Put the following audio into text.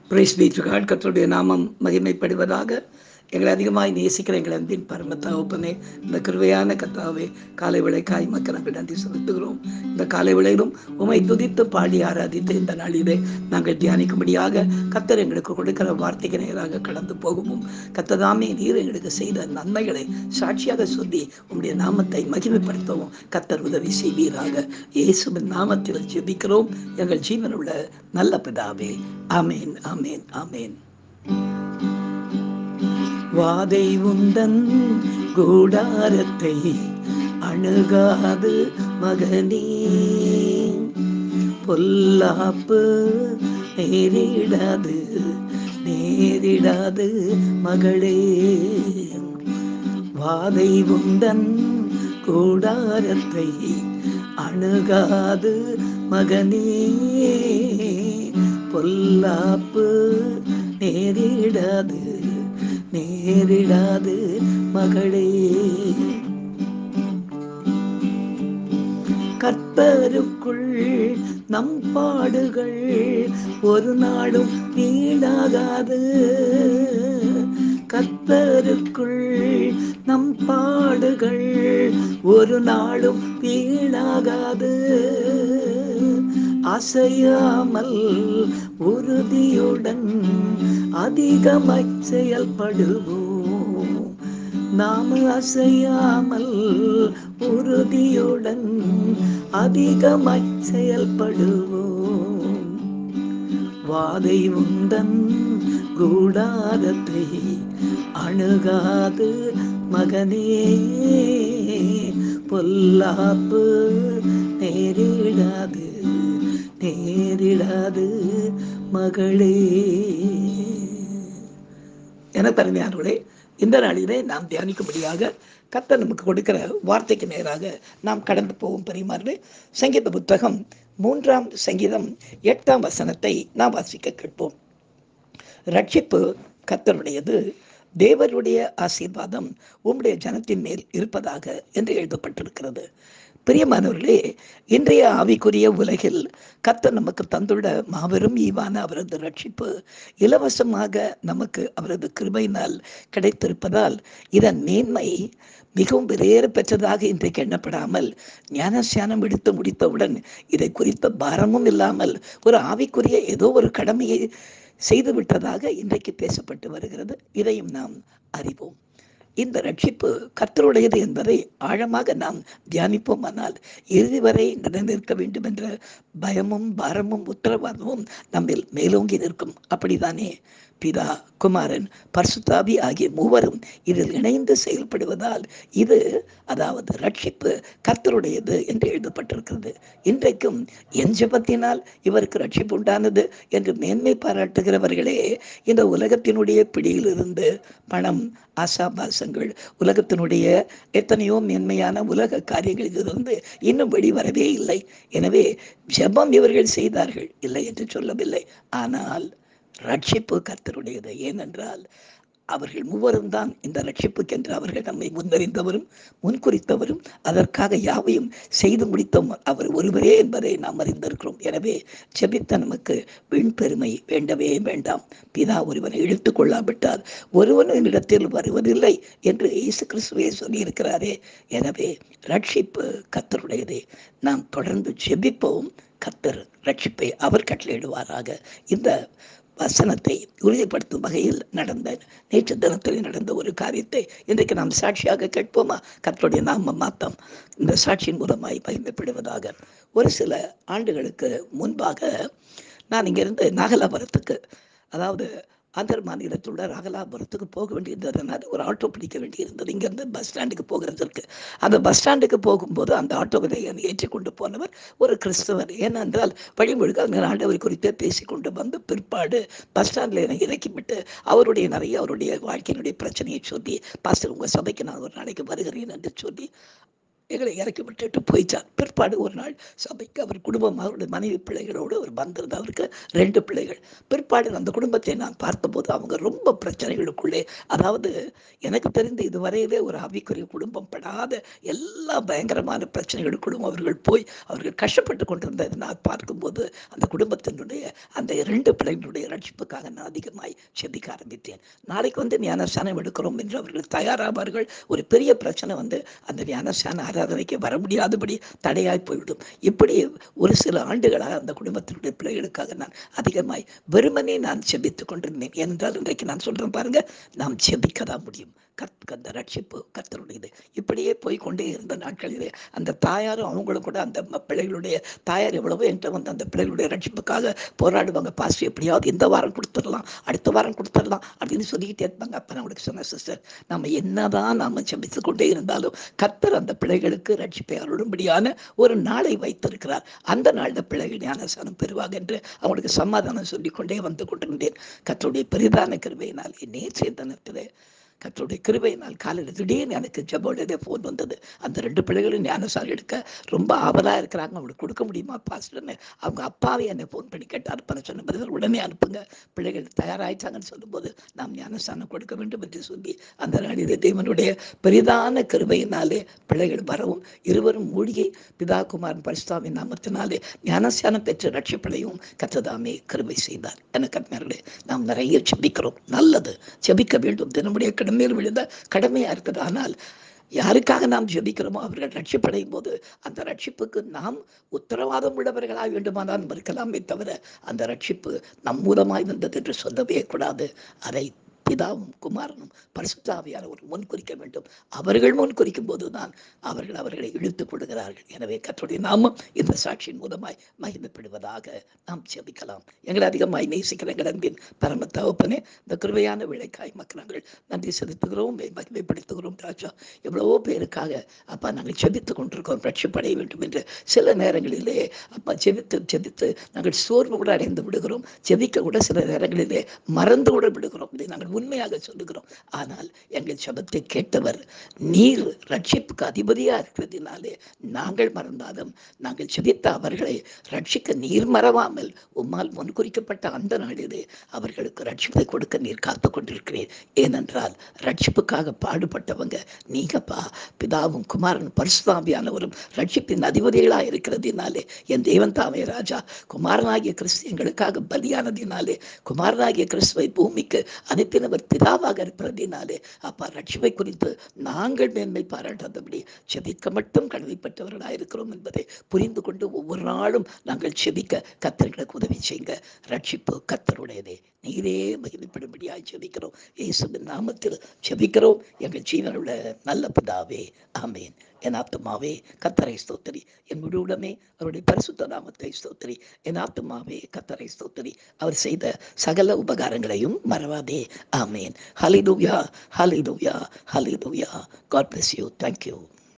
price beach God கத்தருடைய நாமம் மகிமைப்படுவதாக எங்களை அதிகமாய் நேசிக்கிற எங்கள் அன்பின் பரம தகப்பனே இந்த கிருவையான கத்தாவே காலை விளைக்காய் மக்கள் நாங்கள் நன்றி செலுத்துகிறோம் இந்த காலை விளையிலும் உமை துதித்து பாடி ஆராதித்து இந்த நாளிலே நாங்கள் தியானிக்கும்படியாக கத்தர் எங்களுக்கு கொடுக்கிற வார்த்தைக்கு நேராக கடந்து போகவும் கத்ததாமே நீர் எங்களுக்கு செய்த நன்மைகளை சாட்சியாக சொல்லி உம்முடைய நாமத்தை மகிமைப்படுத்தவும் கத்தர் உதவி செய்வீராக இயேசுவின் நாமத்தில் ஜெபிக்கிறோம் எங்கள் ஜீவனுள்ள நல்ல பிதாவே ஆமேன் ஆமேன் ஆமேன் வாதை உந்தன் கூடாரத்தை அணுகாது மகனே பொல்லாப்பு நேரிடாது நேரிடாது மகளே வாதை உந்தன் கூடாரத்தை அணுகாது மகனே பொல்லாப்பு நேரிடாது நேரிடாது மகளே கற்பருக்குள் நம் பாடுகள் ஒரு நாளும் வீணாகாது கத்தருக்குள் நம் பாடுகள் ஒரு நாளும் வீணாகாது அசையாமல் உறுதியுடன் அதிகமாய் செயல்படுவோம் நாம் அசையாமல் உறுதியுடன் அதிகமாய் செயல்படுவோம் வாதை உந்தன் கூடாரத்தை அணுகாது மகனே பொல்லாப்பு நேரிடாது நேரிடாது மகளே என தருமையானவர்களே இந்த நாளிலே நாம் தியானிக்கும்படியாக கத்த நமக்கு கொடுக்கிற வார்த்தைக்கு நேராக நாம் கடந்து போவோம் பெரியமாறு சங்கீத புத்தகம் மூன்றாம் சங்கீதம் எட்டாம் வசனத்தை நாம் வாசிக்க கேட்போம் ரட்சிப்பு கத்தருடையது தேவருடைய ஆசீர்வாதம் உம்முடைய ஜனத்தின் மேல் இருப்பதாக என்று எழுதப்பட்டிருக்கிறது பிரியமானவர்களே இன்றைய ஆவிக்குரிய உலகில் கத்தர் நமக்கு தந்துள்ள மாபெரும் ஈவான அவரது ரட்சிப்பு இலவசமாக நமக்கு அவரது கிருபையினால் கிடைத்திருப்பதால் இதன் மேன்மை மிகவும் விலையேற பெற்றதாக இன்றைக்கு எண்ணப்படாமல் ஞானசியானம் எடுத்து முடித்தவுடன் இதை குறித்த பாரமும் இல்லாமல் ஒரு ஆவிக்குரிய ஏதோ ஒரு கடமையை செய்து விட்டதாக இன்றைக்கு பேசப்பட்டு வருகிறது இதையும் நாம் அறிவோம் இந்த ரட்சிப்பு கர்த்தருடையது என்பதை ஆழமாக நாம் தியானிப்போமானால் இறுதி வரை நிலைநிற்க வேண்டும் என்ற பயமும் பாரமும் உத்தரவாதமும் நம்மில் மேலோங்கி நிற்கும் அப்படித்தானே பிதா குமாரன் பர்சுத்தாவி ஆகிய மூவரும் இதில் இணைந்து செயல்படுவதால் இது அதாவது ரட்சிப்பு கர்த்தருடையது என்று எழுதப்பட்டிருக்கிறது இன்றைக்கும் என் ஜபத்தினால் இவருக்கு ரட்சிப்பு உண்டானது என்று மேன்மை பாராட்டுகிறவர்களே இந்த உலகத்தினுடைய பிடியிலிருந்து பணம் ஆசாபாசங்கள் உலகத்தினுடைய எத்தனையோ மேன்மையான உலக காரியங்களிலிருந்து இன்னும் வெளிவரவே இல்லை எனவே ஜபம் இவர்கள் செய்தார்கள் இல்லை என்று சொல்லவில்லை ஆனால் ரட்சிப்பு கர்த்தருடையது ஏனென்றால் அவர்கள் மூவரும் தான் இந்த ரட்சிப்புக்கென்று அவர்கள் நம்மை முன்னறிந்தவரும் முன்குறித்தவரும் அதற்காக யாவையும் செய்து முடித்தோம் அவர் ஒருவரே என்பதை நாம் அறிந்திருக்கிறோம் எனவே ஜெபித்த நமக்கு வீண் பெருமை வேண்டவே வேண்டாம் பிதா ஒருவனை இழுத்து கொள்ளாவிட்டால் ஒருவனும் என்னிடத்தில் வருவதில்லை என்று இயேசு கிறிஸ்துவே சொல்லியிருக்கிறாரே எனவே ரட்சிப்பு கத்தருடையதே நாம் தொடர்ந்து ஜெபிப்போம் கத்தர் ரட்சிப்பை அவர் கட்டளையிடுவாராக இந்த வசனத்தை உறுதிப்படுத்தும் வகையில் நடந்த நேற்று தினத்தில் நடந்த ஒரு காரியத்தை இன்றைக்கு நாம் சாட்சியாக கேட்போமா கத்தருடைய நாம மாத்தம் இந்த சாட்சியின் மூலமாய் பயமைப்படுவதாக ஒரு சில ஆண்டுகளுக்கு முன்பாக நான் இங்கிருந்து நாகலாபுரத்துக்கு அதாவது ஆந்திர மாநிலத்தில் உள்ள ராகலாபுரத்துக்கு போக வேண்டியிருந்ததுனால ஒரு ஆட்டோ பிடிக்க வேண்டியிருந்தது இங்கேருந்து பஸ் ஸ்டாண்டுக்கு போகிறதற்கு அந்த பஸ் ஸ்டாண்டுக்கு போகும்போது அந்த ஆட்டோவை என்னை ஏற்றி கொண்டு போனவர் ஒரு கிறிஸ்தவர் ஏனென்றால் வழிமொழிகள் அங்கே ஆண்டவர் குறித்தே பேசி கொண்டு வந்து பிற்பாடு பஸ் ஸ்டாண்டில் என்னை இறக்கிவிட்டு அவருடைய நிறைய அவருடைய வாழ்க்கையினுடைய பிரச்சனையை சொல்லி பாஸ்டர் உங்கள் சபைக்கு நான் ஒரு நாளைக்கு வருகிறேன் என்று சொல்லி எங்களை இறக்கி விட்டுட்டு போயிட்டார் பிற்பாடு ஒரு நாள் சபைக்கு அவர் குடும்பம் அவருடைய மனைவி பிள்ளைகளோடு அவர் வந்திருந்தார் அவருக்கு ரெண்டு பிள்ளைகள் பிற்பாடு அந்த குடும்பத்தை நான் பார்த்தபோது அவங்க ரொம்ப பிரச்சனைகளுக்குள்ளே அதாவது எனக்கு தெரிந்த இதுவரையிலே ஒரு ஆவிக்குரிய குடும்பம் படாத எல்லா பயங்கரமான பிரச்சனைகளுக்குள்ளும் அவர்கள் போய் அவர்கள் கஷ்டப்பட்டு கொண்டிருந்ததை நான் பார்க்கும்போது அந்த குடும்பத்தினுடைய அந்த இரண்டு பிள்ளைகளுடைய ரட்சிப்புக்காக நான் அதிகமாய் செபிக்க ஆரம்பித்தேன் நாளைக்கு வந்து ஞானஸ்தானம் எடுக்கிறோம் என்று அவர்கள் தயாராவார்கள் ஒரு பெரிய பிரச்சனை வந்து அந்த ஞானஸ்தான ஆராதனைக்கு வர முடியாதபடி தடையாய் போய்விடும் இப்படி ஒரு சில ஆண்டுகளாக அந்த குடும்பத்தினுடைய பிள்ளைகளுக்காக நான் அதிகமாய் வெறுமனே நான் செபித்துக் கொண்டிருந்தேன் ஏனென்றால் இன்றைக்கு நான் சொல்றேன் பாருங்க நாம் செபிக்க தான் முடியும் கத் அந்த ரட்சிப்பு கத்தருடையது இப்படியே போய் கொண்டே இருந்த நாட்களிலே அந்த தாயாரும் அவங்களும் கூட அந்த ம- பிள்ளைகளுடைய தாயார் எவ்வளவோ என்கிட்ட வந்து அந்த பிள்ளைகளுடைய ரட்சிப்புக்காக போராடுவாங்க பாஸ்ட் எப்படியாவது இந்த வாரம் கொடுத்துடலாம் அடுத்த வாரம் கொடுத்துடலாம் அப்படின்னு சொல்லிக்கிட்டே இருப்பாங்க அப்ப நான் உங்களுக்கு சொன்னேன் சிஸ்டர் நம்ம என்னதான் நாம செபித்து கொண்டே இருந்தாலும் கர்த்தர் அந்த பிள்ளைகளுக்கு ரட்சிப்பை அருளும்படியான ஒரு நாளை வைத்திருக்கிறார் அந்த நாள்ல பிள்ளைகள் ஞானசானம் பெறுவாங்க என்று அவங்களுக்கு சமாதானம் சொல்லிக் கொண்டே வந்து கொண்டிருந்தேன் கர்த்தருடைய பெரிதான கிருபையினாலே நேற்றைய தினத்திலே கர்த்தருடைய கிருபையினால் காலையில் திடீர்னு எனக்கு ஜபோடைய ஃபோன் வந்தது அந்த ரெண்டு பிள்ளைகளும் ஞானசாரம் எடுக்க ரொம்ப ஆவலாக இருக்கிறாங்க அவங்களுக்கு கொடுக்க முடியுமா பாஸ்டர்னு அவங்க அப்பாவே என்னை ஃபோன் பண்ணி கேட்டார் பண்ண சொன்ன பதில் உடனே அனுப்புங்க பிள்ளைகள் தயாராயிட்டாங்கன்னு சொல்லும்போது நாம் ஞானஸ்தானம் கொடுக்க வேண்டும் என்று சொல்லி அந்த நாளிலே தேவனுடைய பெரிதான கிருபையினாலே பிள்ளைகள் வரவும் இருவரும் மூழ்கி பிதா குமாரன் பரிசுத்தாவின் நாமத்தினாலே ஞானஸ்தானம் பெற்ற ரட்சிப்படையும் கத்ததாமே கிருபை செய்தார் எனக்கு அருமையார்களே நாம் நிறைய செபிக்கிறோம் நல்லது செபிக்க வேண்டும் தினமுடைய கடமையில் விழுந்த கடமையா இருக்குது ஆனால் யாருக்காக நாம் ஜெபிக்கிறோமோ அவர்கள் ரட்சிப்படையும் போது அந்த ரட்சிப்புக்கு நாம் உத்தரவாதம் உள்ளவர்களாக வேண்டுமானால் இருக்கலாமே தவிர அந்த ரட்சிப்பு நம் மூலமாய் வந்தது என்று சொல்லவே கூடாது அதை பிதாவும் குமாரனும் பரிசுத்தாவியான ஒரு முன் குறிக்க வேண்டும் அவர்கள் முன் குறிக்கும் போதுதான் அவர்கள் அவர்களை இழுத்துக் கொள்கிறார்கள் எனவே கற்றுடைய நாமம் இந்த சாட்சியின் மூலமாய் மகிமைப்படுவதாக நாம் ஜெபிக்கலாம் எங்களை அதிகமாய் நேசிக்கிற எங்கள் அன்பின் பரம தகப்பனே இந்த கிருபையான விளைக்காய் மக்கள் நன்றி செலுத்துகிறோம் மகிமைப்படுத்துகிறோம் ராஜா எவ்வளவோ பேருக்காக அப்பா நாங்கள் செபித்து கொண்டிருக்கோம் ரட்சிப்படைய வேண்டும் என்று சில நேரங்களிலே அப்பா ஜெபித்து ஜெபித்து நாங்கள் சோர்வு கூட அடைந்து விடுகிறோம் ஜெபிக்க கூட சில நேரங்களிலே மறந்து கூட விடுகிறோம் இதை நாங்கள் உண்மையாக சொல்லுகிறோம் ஆனால் எங்கள் ஜெபத்தை கேட்டவர் நீர் ரட்சிப்புக்கு அதிபதியா இருக்கிறதுனாலே நாங்கள் மறந்தாலும் நாங்கள் ஜெபித்த அவர்களை ரட்சிக்க நீர் மறவாமல் உம்மால் முன்குறிக்கப்பட்ட அந்த நாளிலே அவர்களுக்கு ரட்சிப்பை கொடுக்க நீர் காத்து கொண்டிருக்கிறீர் ஏனென்றால் ரட்சிப்புக்காக பாடுபட்டவங்க நீங்கப்பா பிதாவும் குமாரன் பரிசுதாபியானவரும் ரட்சிப்பின் அதிபதிகளா இருக்கிறதுனாலே என் தேவன் தாமே ராஜா குமாரனாகிய கிறிஸ்து எங்களுக்காக பலியானதினாலே குமாரனாகிய கிறிஸ்துவை பூமிக்கு அனுப்பினவர் பிதாவாக இருப்பதினாலே அப்பா ரட்சிப்பை குறித்து நாங்கள் மேன்மை பாராட்டாதபடி செபிக்க மட்டும் கடமைப்பட்டவர்களாக இருக்கிறோம் என்பதை புரிந்து கொண்டு ஒவ்வொரு நாளும் நாங்கள் செபிக்க கத்தர்களுக்கு உதவி செய்யுங்க ரட்சிப்பு கத்தருடையதே நீரே மகிமைப்படும்படியாய் செபிக்கிறோம் இயேசுவின் நாமத்தில் செபிக்கிறோம் எங்கள் ஜீவனுள்ள நல்ல பிதாவே ஆமேன் என் ஆத்துமாவே கத்தரை ஸ்தோத்திரி என் முழுவதுமே அவருடைய பரிசுத்த நாமத்தை ஸ்தோத்திரி என் ஆத்துமாவே கத்தரை ஸ்தோத்திரி அவர் செய்த சகல உபகாரங்களையும் மறவாதே amen hallelujah hallelujah hallelujah God bless you thank you